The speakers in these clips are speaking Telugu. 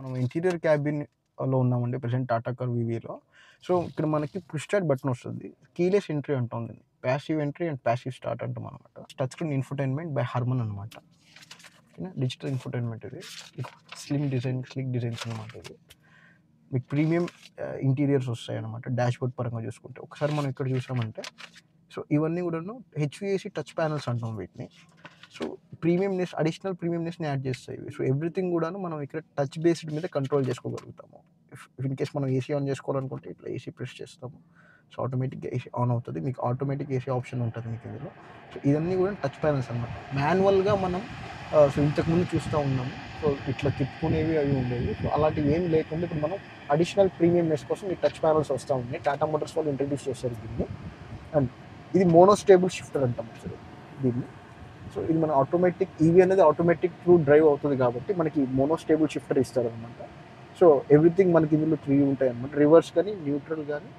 మనం ఇంటీరియర్ క్యాబిన్లో ఉన్నామండి ప్రజెంట్ టాటా కార్ వివిలో సో ఇక్కడ మనకి పుష్ స్టార్ట్ బటన్ వస్తుంది కీలెస్ ఎంట్రీ ఉంటుంది passive entry and passive start అంటాం అనమాట touch screen infotainment by Harman అనమాట ఓకేనా డిజిటల్ ఇన్ఫర్టైన్మెంట్ ఇది స్లిమ్ డిజైన్ స్లిక్ డిజైన్స్ అనమాట ఇది మీకు ప్రీమియం ఇంటీరియర్స్ వస్తాయి అనమాట డాష్ బోర్డ్ పరంగా చూసుకుంటే ఒకసారి మనం ఇక్కడ చూసామంటే సో ఇవన్నీ కూడాను హెచ్విఏసి టచ్ ప్యానల్స్ అంటాం వీటిని సో ప్రీమియంనెస్ అడిషనల్ ప్రీమియంనెస్ని యాడ్ చేస్తాయి ఇవి. సో ఎవ్రీథింగ్ కూడాను మనం ఇక్కడ టచ్ బేస్డ్ మీద కంట్రోల్ చేసుకోగలుగుతాము ఇఫ్ ఇన్ కేస్ మనం ఏసీ ఆన్ చేసుకోవాలనుకుంటే ఇట్లా ఏసీ ప్రెస్ చేస్తాము సో ఆటోమేటిక్గా ఏసీ ఆన్ అవుతుంది మీకు ఆటోమేటిక్ ఏసీ ఆప్షన్ ఉంటుంది మీకు ఇందులో సో ఇవన్నీ కూడా టచ్ ప్యానల్స్ అనమాట మాన్యువల్గా మనం ఆ, సో ఇంతకుముందు చూస్తూ ఉన్నాము సో ఇట్లా తిప్పుకునేవి అవి ఉండేవి సో అలాంటివి ఏం లేకుండా ఇప్పుడు మనం అడిషనల్ ప్రీమియంనెస్ కోసం ఈ టచ్ ప్యానల్స్ వస్తూ ఉన్నాయి టాటా మోటార్స్ వాళ్ళు ఇంట్రడ్యూస్ చేశారు దీన్ని అండ్ ఇది మోనోస్టేబుల్ షిఫ్టర్ అంటాం అసలు దీన్ని సో ఇది మన ఆటోమేటిక్ ఈవీ అనేది ఆటోమేటిక్ త్రూ డ్రైవ్ అవుతుంది కాబట్టి మనకి మోనోస్టేబుల్ షిఫ్టర్ ఇస్తారు అనమాట సో ఎవ్రీథింగ్ మనకి ఇందులో త్రీ ఉంటాయి అనమాట రివర్స్ కానీ న్యూట్రల్ కానీ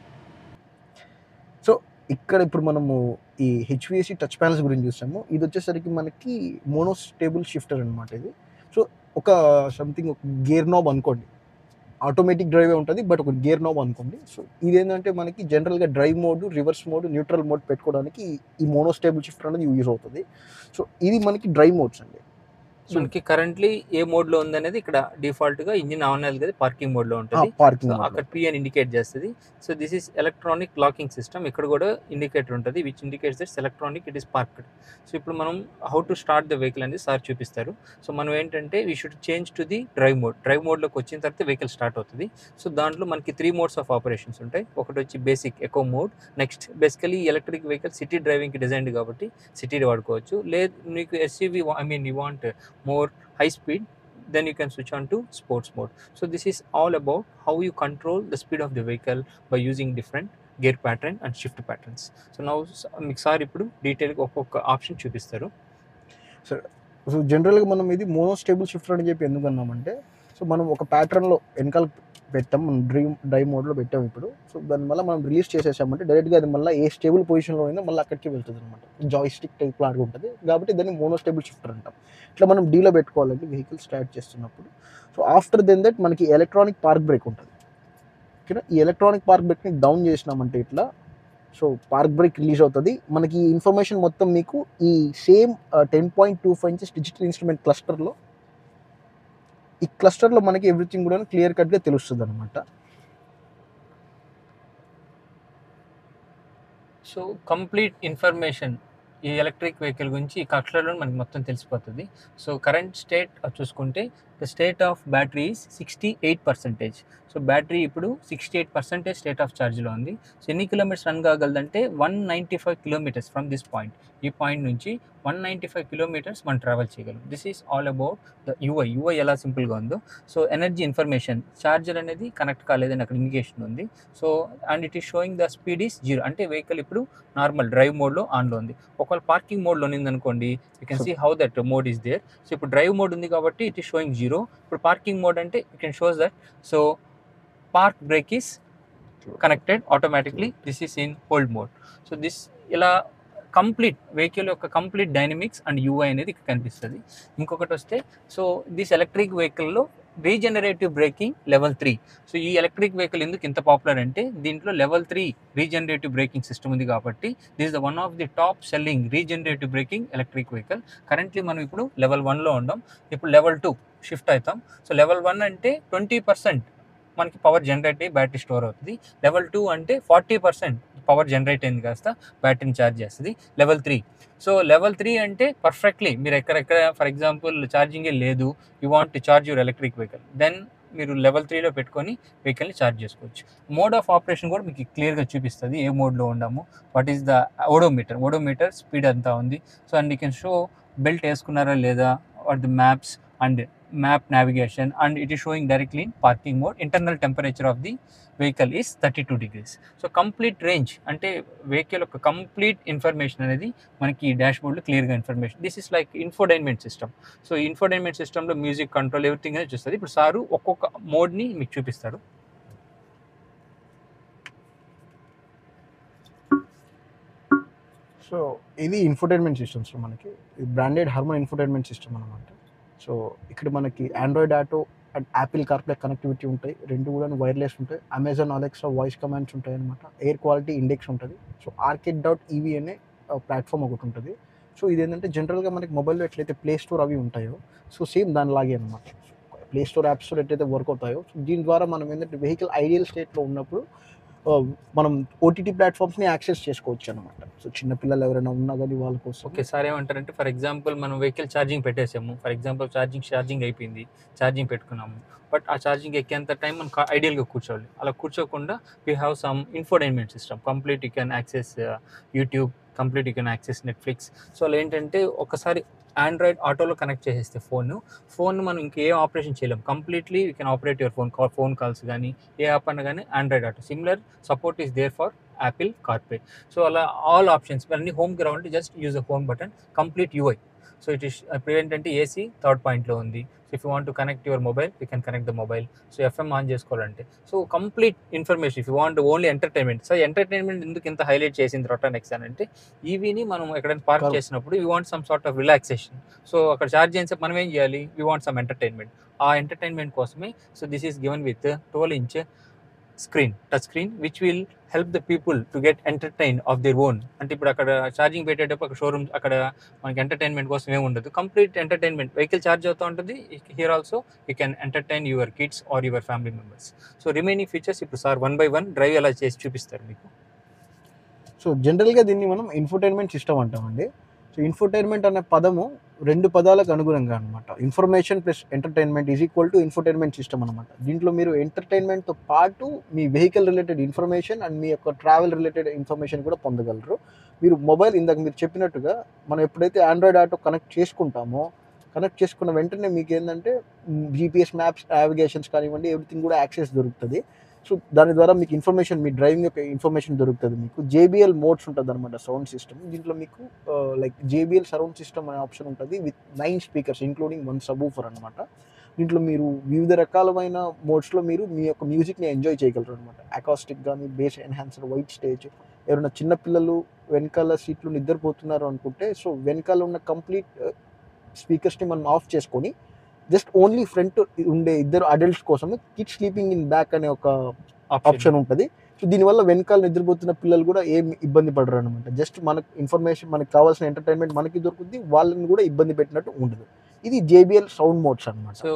సో ఇక్కడ ఇప్పుడు మనము ఈ హెచ్విఎసి టచ్ ప్యానల్స్ గురించి చూసాము ఇది వచ్చేసరికి మనకి మోనోస్టేబుల్ షిఫ్టర్ అనమాట ఇది సో ఒక సంథింగ్ ఒక గేర్ నాబ్ అనుకోండి ఆటోమేటిక్ డ్రైవే ఉంటుంది బట్ ఒక గేర్ నాబ్ అనుకోండి సో ఇదేంటంటే మనకి జనరల్గా drive mode reverse mode neutral mode పెట్టుకోవడానికి ఈ మోనోస్టేబుల్ షిఫ్టర్ అనేది యూజ్ అవుతుంది సో ఇది మనకి డ్రైవ్ మోడ్స్ అండి So- మనకి కరెంట్లీ ఏ మోడ్ లో ఉందనేది ఇక్కడ డిఫాల్ట్ గా ఇంజిన్ ఆన్ అయ్యేది కదా పార్కింగ్ మోడ్ లో ఉంటుంది సో పార్కింగ్ అక్కడ పి అని ఇండికేట్ చేస్తుంది so this is electronic locking system ఇక్కడ కూడా ఇండికేటర్ ఉంటుంది which indicates that's electronic it is parked so ఇప్పుడు మనం how to start the vehicle అనేది సార్ చూపిస్తారు సో మనం ఏంటంటే we should change to the drive mode drive మోడ్లోకి వచ్చిన తర్వాత వెహికల్ స్టార్ట్ అవుతుంది సో దాంట్లో మనకి త్రీ మోడ్స్ ఆఫ్ ఆపరేషన్స్ ఉంటాయి ఒకటి వచ్చి basic eco mode next basically electric vehicle city డ్రైవింగ్కి డిజైన్డ్ కాబట్టి సిటీ వాడుకోవచ్చు లేదు మీకు SUV I mean you want more high speed then you can switch on to sports mode so this is all about how you control the speed of the vehicle by using different gear pattern and shift patterns so now s- మీకు సార్ ఇప్పుడు డీటెయిల్గా ఒక్కొక్క ఆప్షన్ చూపిస్తారు సో జనరల్గా మనం ఇది మోనోస్టేబుల్ షిఫ్టర్ అని చెప్పి ఎందుకు అన్నామంటే సో మనం ఒక ప్యాటర్న్లో వెనకాల పెట్టాం మనం డ్రీమ్ డ్రైవ్ మోడ్లో పెట్టాం ఇప్పుడు సో దాని వల్ల మనం రిలీజ్ చేసేసామంటే డైరెక్ట్గా అది మళ్ళీ ఏ స్టేబుల్ పొజిషన్లో ఉందో మళ్ళీ అక్కడికి వెళ్తుంది అనమాట జాయ్ స్టిక్ టైప్ లాగా ఉంటుంది కాబట్టి దాన్ని మోనోస్టేబుల్ షిఫ్టర్ అంటాం ఇట్లా మనం డీలో పెట్టుకోవాలంటే వెహికల్ స్టార్ట్ చేస్తున్నప్పుడు సో ఆఫ్టర్ దెన్ దట్ మనకి ఎలక్ట్రానిక్ పార్క్ బ్రేక్ ఉంటుంది ఓకేనా ఈ ఎలక్ట్రానిక్ పార్క్ బ్రేక్ని డౌన్ చేసినామంటే ఇట్లా సో పార్క్ బ్రేక్ రిలీజ్ అవుతుంది మనకి ఈ ఇన్ఫర్మేషన్ మొత్తం మీకు ఈ same ten point two five inches digital instrument క్లస్టర్లో ఈ క్లస్టర్లో మనకి ఎవ్రీథింగ్ కూడా క్లియర్ కట్గా తెలుస్తుంది అనమాట సో కంప్లీట్ ఇన్ఫర్మేషన్ ఈ ఎలక్ట్రిక్ వెహికల్ గురించి ఈ కట్లలో మనకి మొత్తం తెలిసిపోతుంది సో కరెంట్ స్టేట్ చూసుకుంటే the state of battery is sixty eight percentage so battery ఇప్పుడు sixty eight percentage state of ఛార్జ్లో ఉంది సో ఎన్ని కిలోమీటర్స్ రన్ కాగలదంటే one ninety five kilometres from this point ఈ పాయింట్ నుంచి వన్ నైంటీ ఫైవ్ కిలోమీటర్స్ మనం ట్రావెల్ చేయగలం this is all about the UI UI ఎలా సింపుల్గా ఉందో సో ఎనర్జీ ఇన్ఫర్మేషన్ ఛార్జర్ అనేది కనెక్ట్ కాలేదని అక్కడ ఇండికేషన్ ఉంది so and it is showing the speed is zero అంటే వెహికల్ ఇప్పుడు నార్మల్ డ్రైవ్ మోడ్లో ఆన్లో ఉంది ఒకవేళ పార్కింగ్ మోడ్లో ఉంది అనుకోండి you can So- see how that mode is there so ఇప్పుడు డ్రైవ్ మోడ్ ఉంది కాబట్టి ఇట్ ఈస్ షోయింగ్ జీరో ఇప్పుడు పార్కింగ్ మోడ్ అంటే you can shows that so park brake is connected automatically this is in hold mode so this ఇలా కంప్లీట్ వెహికల్ యొక్క కంప్లీట్ డైనమిక్స్ అండ్ యూఐ అనేది ఇక్కడ కనిపిస్తుంది ఇంకొకటి వస్తే సో దిస్ ఎలక్ట్రిక్ వెహికల్లో regenerative braking level three so ఈ ఎలక్ట్రిక్ వెహికల్ ఎందుకు ఇంత పాపులర్ అంటే దీంట్లో level three regenerative braking system ఉంది కాబట్టి this the one of the top selling regenerative braking electric vehicle currently మనం ఇప్పుడు లెవెల్ వన్లో ఉన్నాం ఇప్పుడు లెవెల్ టూ షిఫ్ట్ అవుతాం సో లెవెల్ వన్ అంటే ట్వంటీ పర్సెంట్ మనకి పవర్ జనరేట్ అయ్యి బ్యాటరీ స్టోర్ అవుతుంది లెవెల్ టూ అంటే ఫార్టీ పర్సెంట్ పవర్ జనరేట్ అయింది కాస్త బ్యాటరీని ఛార్జ్ చేస్తుంది level three so level three అంటే పర్ఫెక్ట్లీ మీరు ఎక్కడెక్కడ ఫర్ ఎగ్జాంపుల్ ఛార్జింగే లేదు you want to charge your electric vehicle then మీరు లెవెల్ త్రీలో పెట్టుకొని వెహికల్ని ఛార్జ్ చేసుకోవచ్చు మోడ్ ఆఫ్ ఆపరేషన్ కూడా మీకు క్లియర్గా చూపిస్తుంది ఏ మోడ్లో ఉన్నాము what is the odometer odometer speed అంతా ఉంది so and you can show belt వేసుకున్నారా లేదా or the maps and map navigation and it is showing directly in parking mode internal temperature of the vehicle is thirty two degrees so complete range అంటే వెహికల్ యొక్క కంప్లీట్ ఇన్ఫర్మేషన్ అనేది మనకి డాష్ బోర్డ్లో క్లియర్గా information this is like infotainment system so infotainment సిస్టంలో మ్యూజిక్ కంట్రోల్ ఎవ్రీథింగ్ అనేది చూస్తుంది ఇప్పుడు సారు ఒక్కొక్క మోడ్ని మీకు చూపిస్తారు సో ఇది ఇన్ఫర్టైన్మెంట్ సిస్టమ్స్ మనకి బ్రాండెడ్ హర్మన్ ఇన్ఫర్టైన్మెంట్ సిస్టమ్ అనమాట సో ఇక్కడ మనకి Android auto and Apple CarPlay connectivity ఉంటాయి రెండు కూడా వైర్లెస్ ఉంటాయి అమెజాన్ అలెక్సా వాయిస్ కమాండ్స్ ఉంటాయి అనమాట ఎయిర్ క్వాలిటీ ఇండెక్స్ ఉంటుంది సో ఆర్కెట్ డాట్ ఈవీ అనే ప్లాట్ఫామ్ ఒకటి ఉంటుంది సో ఇది ఏంటంటే జనరల్గా మనకి మొబైల్లో ఎట్లయితే ప్లే స్టోర్ అవి ఉంటాయో సో సేమ్ దానిలాగే అనమాట ప్లే స్టోర్ యాప్ స్టోర్ ఎట్లయితే వర్క్ అవుతాయో సో దీని ద్వారా మనం ఏంటంటే వెహికల్ ఐడియల్ స్టేట్లో ఉన్నప్పుడు ఆ, మనం ఓటీటీ ప్లాట్ఫామ్స్ని యాక్సెస్ చేసుకోవచ్చు అనమాట సో చిన్నపిల్లలు ఎవరైనా ఉన్నా కానీ వాళ్ళ కోసం ఓకే సార్ ఏమంటారంటే ఫర్ ఎగ్జాంపుల్ మనం వెహికల్ ఛార్జింగ్ పెట్టేసాము ఫర్ ఎగ్జాంపుల్ ఛార్జింగ్ ఛార్జింగ్ అయిపోయింది ఛార్జింగ్ పెట్టుకున్నాము బట్ ఆ ఛార్జింగ్ ఎక్కేంత టైం మనం ఐడియల్గా కూర్చోవాలి అలా కూర్చోకుండా we have some infotainment system complete you can access YouTube complete you can access Netflix so అలా ఏంటంటే ఒకసారి ఆండ్రాయిడ్ ఆటోలో కనెక్ట్ చేసేస్తే ఫోన్ ఫోన్ మనం ఇంకే ఆపరేషన్ చేయలేం completely you can operate your phone phone calls కానీ ఏ యాప్ అన్నా కానీ Android auto similar support is there for Apple CarPlay so అలా ఆల్ ఆప్షన్స్ అన్ని హోమ్కి రావాలంటే just use the home button complete UI so it is ఇప్పుడు ఏంటంటే ఏసీ థర్డ్ పాయింట్లో ఉంది so if you want to connect your mobile you can connect the mobile so FM on చేసుకోవాలంటే so complete information if you want only entertainment so entertainment ఎందుకు ఇంత హైలైట్ చేసింది రొటా నెక్స్ అని అంటే ఈవీని మనం ఎక్కడైనా పార్క్ Correct. చేసినప్పుడు you want some sort of relaxation so అక్కడ ఛార్జ్ చేసే మనం ఏం చేయాలి యూ వాంట్ సమ్ ఎంటర్టైన్మెంట్ ఆ ఎంటర్టైన్మెంట్ కోసమే so this is given with twelve inch screen touch screen which will help the people to get entertain of their own అంటే ఇప్పుడు అక్కడ ఛార్జింగ్ పెట్టేటప్పుడు అక్కడ షోరూమ్ అక్కడ మనకి ఎంటర్టైన్మెంట్ కోసం ఏమి ఉండదు కంప్లీట్ ఎంటర్టైన్మెంట్ వెహికల్ ఛార్జ్ అవుతూ ఉంటుంది here also you can entertain your kids or your family members so remaining features ఇప్పుడు sir one by one drive ఎలా చేసి చూపిస్తారు మీకు సో జనరల్గా దీన్ని మనం ఇన్ఫోటైన్మెంట్ సిస్టమ్ అంటామండి సో ఇన్ఫోటైన్మెంట్ అనే పదము రెండు పదాలకు అనుగుణంగా అనమాట information plus entertainment is equal to infotainment system అనమాట దీంట్లో మీరు ఎంటర్టైన్మెంట్తో పాటు మీ వెహికల్ రిలేటెడ్ ఇన్ఫర్మేషన్ అండ్ మీ యొక్క ట్రావెల్ రిలేటెడ్ ఇన్ఫర్మేషన్ కూడా పొందగలరు మీరు మొబైల్ ఇందాక మీరు చెప్పినట్టుగా మనం ఎప్పుడైతే ఆండ్రాయిడ్ ఆటో కనెక్ట్ చేసుకుంటామో కనెక్ట్ చేసుకున్న వెంటనే మీకు ఏంటంటే జీపీఎస్ మ్యాప్స్ నావిగేషన్స్ కానివ్వండి ఎవ్రీథింగ్ కూడా యాక్సెస్ దొరుకుతుంది సో దాని ద్వారా మీకు ఇన్ఫర్మేషన్ మీ డ్రైవింగ్ యొక్క ఇన్ఫర్మేషన్ దొరుకుతుంది మీకు జేబిఎల్ మోడ్స్ ఉంటుంది అనమాట సౌండ్ సిస్టమ్ దీంట్లో మీకు లైక్ జేబిఎల్ సరౌండ్ సిస్టమ్ అనే ఆప్షన్ ఉంటుంది with nine speakers including one subwoofer అనమాట దీంట్లో మీరు వివిధ రకాలమైన మోడ్స్లో మీరు మీ యొక్క మ్యూజిక్ని ఎంజాయ్ చేయగలరు అనమాట అకాస్టిక్ కానీ బేస్ ఎన్హాన్సర్ వైట్ స్టేజ్ ఎవరైనా చిన్న పిల్లలు వెనకాల సీట్లు నిద్రపోతున్నారు అనుకుంటే సో వెనకాల ఉన్న కంప్లీట్ స్పీకర్స్ని మనం ఆఫ్ చేసుకొని జస్ట్ ఓన్లీ ఫ్రంట్ ఉండే ఇద్దరు అడల్ట్స్ కోసం కిడ్ స్లీపింగ్ ఇన్ బ్యాక్ అనే ఒక ఆప్షన్ ఉంటుంది సో దీనివల్ల వెనకాల నిద్రపోతున్న పిల్లలు కూడా ఏం ఇబ్బంది పడరు అనమాట జస్ట్ మనకు ఇన్ఫర్మేషన్ మనకు కావాల్సిన ఎంటర్టైన్మెంట్ మనకి దొరుకుతుంది వాళ్ళని కూడా ఇబ్బంది పెట్టినట్టు ఉండదు ఇది జేబిఎల్ సౌండ్ మోడ్స్ అనమాట సో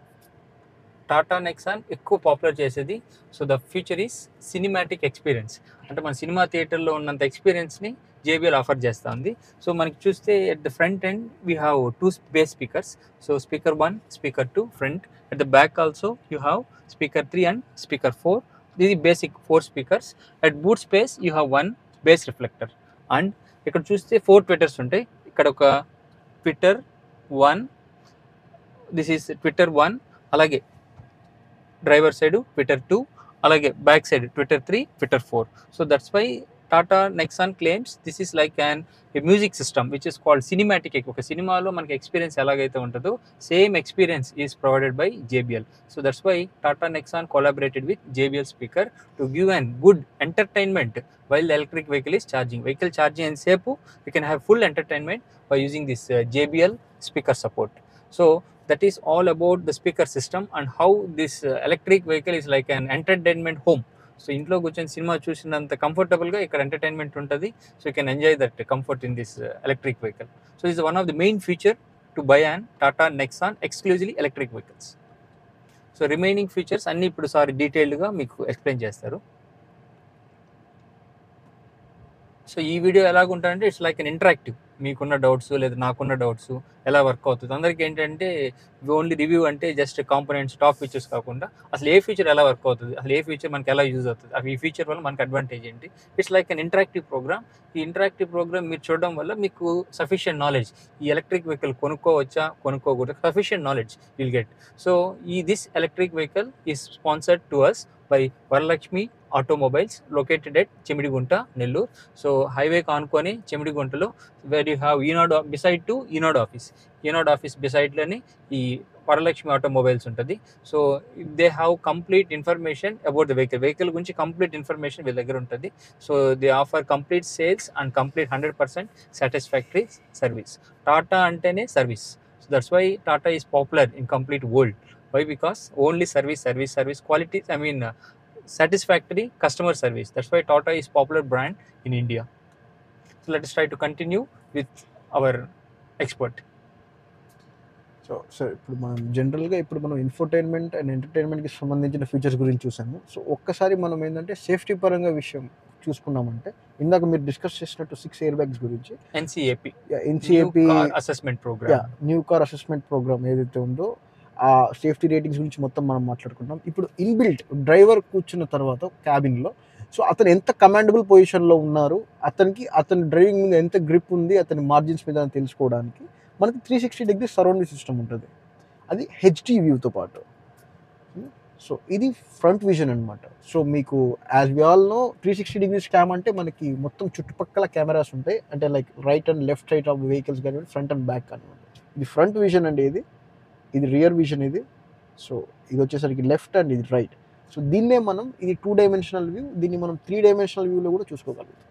టాటా నెక్సాన్ ఎక్కువ పాపులర్ చేసేది so the future is cinematic experience అంటే మన సినిమా థియేటర్లో ఉన్నంత ఎక్స్పీరియన్స్ని జేబిఎల్ ఆఫర్ చేస్తూ ఉంది సో మనకి చూస్తే at the front end we have two bass speakers so speaker one speaker two front at the back also you have speaker three and speaker four ఇది basic four speakers at boot space you have one bass reflector and ఇక్కడ చూస్తే ఫోర్ ట్విట్టర్స్ ఉంటాయి ఇక్కడ ఒక tweeter one this is tweeter one అలాగే డ్రైవర్ సైడ్ ట్విట్టర్ టూ అలాగే back side tweeter three tweeter four so that's why Tata Nexon claims this is like an a music system which is called cinematic ఒక సినిమాలో మనకి ఎక్స్పీరియన్స్ ఎలాగైతే ఉంటుందో same experience is provided by JBL so that's why Tata Nexon collaborated with JBL speaker to give an good entertainment while the electric vehicle is charging vehicle charging ఎంతసేపు you can have full entertainment by using this JBL speaker support so that is all about the speaker system and how this uh, electric vehicle is like an entertainment home so ఇంట్లో కూర్చొని సినిమా చూసినంత కంఫర్టబుల్గా ఇక్కడ ఎంటర్టైన్మెంట్ ఉంటుంది so you can enjoy that comfort in this electric vehicle so is one of the main feature to buy and Tata Nexon exclusively electric vehicles so remaining features అన్ని ఇప్పుడు సారీ డీటెయిల్డ్గా మీకు ఎక్స్ప్లెయిన్ చేస్తారు సో ఈ వీడియో ఎలాగుంటుందంటే ఇట్స్ లైక్ అన్ ఇంటరాక్టివ్ మీకున్న డౌట్స్ లేదా నాకున్న డౌట్స్ ఎలా వర్క్ అవుతుంది అందరికీ ఏంటంటే ఓన్లీ రివ్యూ అంటే జస్ట్ కాంపోనెంట్స్ టాప్ ఫీచర్స్ కాకుండా అసలు ఏ ఫీచర్ ఎలా వర్క్ అవుతుంది అసలు ఏ ఫీచర్ మనకి ఎలా యూజ్ అవుతుంది అవి ఈ ఫీచర్ వల్ల మనకి అడ్వాంటేజ్ ఏంటి it's like an interactive program ఈ ఇంటరాక్టివ్ ప్రోగ్రామ్ మీరు చూడడం వల్ల మీకు సఫిషియెంట్ నాలెడ్జ్ ఈ ఎలక్ట్రిక్ వెహికల్ కొనుక్కోవచ్చా కొనుక్కోకూడదు sufficient knowledge will get so ఈ this electric vehicle is sponsored to us by Varalakshmi automobiles located at Chemidigunta Nellore so highway కానుకొని చెమిడిగుంటలో where you have Eenadu beside to Eenadu office Eenadu office బిసైడ్లోని ఈ వరలక్ష్మి ఆటోమొబైల్స్ ఉంటుంది so they have complete information about the vehicle vehicle గురించి కంప్లీట్ ఇన్ఫర్మేషన్ వీళ్ళ దగ్గర ఉంటుంది so they offer complete sales and complete hundred percent satisfactory service Tata అంటేనే service so that's why Tata is popular in complete world why because only service service service quality I mean satisfactory customer service that's why tata is popular brand in india so let us try to continue with our expert so sir ఇప్పుడు మనం జనరల్గా ఇప్పుడు మనం ఇన్ఫర్టైన్మెంట్ అండ్ ఎంటర్టైన్మెంట్కి సంబంధించిన ఫీచర్స్ గురించి చూసాము సో ఒక్కసారి మనం ఏంటంటే సేఫ్టీ పరంగా విషయం చూసుకున్నామంటే ఇందాక మీరు డిస్కస్ చేసినట్టు సిక్స్ ఇయర్ బ్యాగ్స్ గురించి ncap NCAP new car assessment program new car assessment program ఏదైతే ఉందో ఆ సేఫ్టీ రేటింగ్స్ గురించి మొత్తం మనం మాట్లాడుకుంటాం ఇప్పుడు ఇన్బిల్ట్ డ్రైవర్ కూర్చున్న తర్వాత క్యాబిన్లో సో అతను ఎంత కమాండబుల్ పొజిషన్లో ఉన్నారు అతనికి అతని డ్రైవింగ్ మీద ఎంత గ్రిప్ ఉంది అతని మార్జిన్స్ మీద అని తెలుసుకోవడానికి మనకి three sixty degree surrounding system ఉంటుంది అది హెచ్డి వ్యూతో పాటు సో ఇది ఫ్రంట్ విజన్ అనమాట సో మీకు as we all know three sixty degrees cam అంటే మనకి మొత్తం చుట్టుపక్కల కెమెరాస్ ఉంటాయి అంటే like right and left side of vehicles కానివ్వండి ఫ్రంట్ అండ్ బ్యాక్ కానివ్వండి ఇది ఫ్రంట్ విజన్ అండి ఇది ఇది రియర్ విజన్ ఇది సో ఇది వచ్చేసరికి లెఫ్ట్ అండ్ ఇది రైట్ సో దీన్నే మనం ఇది టూ డైమెన్షనల్ వ్యూ దీన్ని మనం త్రీ డైమెన్షనల్ వ్యూలో కూడా చూసుకోగలుగుతాం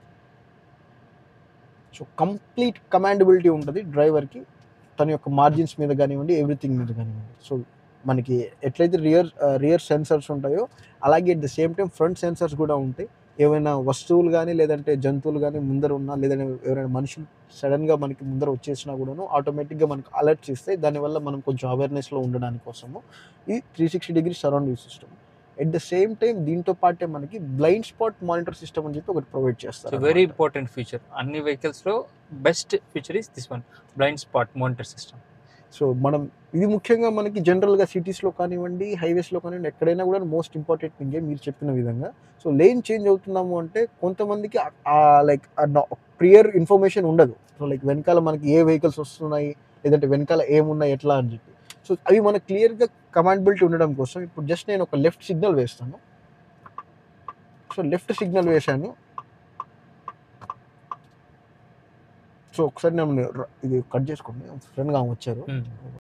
సో కంప్లీట్ కమాండబిలిటీ ఉంటుంది డ్రైవర్కి తన యొక్క మార్జిన్స్ మీద కానివ్వండి ఎవ్రీథింగ్ మీద కానివ్వండి సో మనకి ఎట్లయితే రియర్ రియర్ సెన్సర్స్ ఉంటాయో అలాగే at the same time front sensors కూడా ఉంటాయి ఏమైనా వస్తువులు కానీ లేదంటే జంతువులు కానీ ముందర ఉన్నా లేదంటే ఎవరైనా మనుషులు సడన్గా మనకి ముందర వచ్చేసినా కూడాను ఆటోమేటిక్గా మనకు అలర్ట్స్ ఇస్తాయి దానివల్ల మనం కొంచెం అవేర్నెస్లో ఉండడానికి కోసము ఇది three sixty degree surrounding system at the same time దీంతో పాటే మనకి బ్లైండ్ స్పాట్ మానిటర్ సిస్టమ్ అని చెప్పి ఒకటి ప్రొవైడ్ సో చేస్తారు వెరీ ఇంపార్టెంట్ ఫీచర్ అన్ని వెహికల్స్ లో best feature is this one blind spot monitor system so మనం ఇది ముఖ్యంగా మనకి జనరల్గా సిటీస్లో కానివ్వండి హైవేస్లో కానివ్వండి ఎక్కడైనా కూడా మోస్ట్ ఇంపార్టెంట్ థింగే మీరు చెప్పిన విధంగా సో లేన్ చేంజ్ అవుతున్నాము అంటే కొంతమందికి లైక్ క్లియర్ ఇన్ఫర్మేషన్ ఉండదు సో లైక్ వెనకాల మనకి ఏ వెహికల్స్ వస్తున్నాయి లేదంటే వెనకాల ఏమున్నాయి ఎట్లా అని చెప్పి సో అవి మనకు క్లియర్గా కమాండబిలిటీ ఉండడం కోసం ఇప్పుడు జస్ట్ నేను ఒక లెఫ్ట్ సిగ్నల్ వేస్తాను సో లెఫ్ట్ సిగ్నల్ వేశాను సో ఒకసారి నేను ఇది కట్ చేసుకోండి ఫ్రెండ్గా వచ్చారు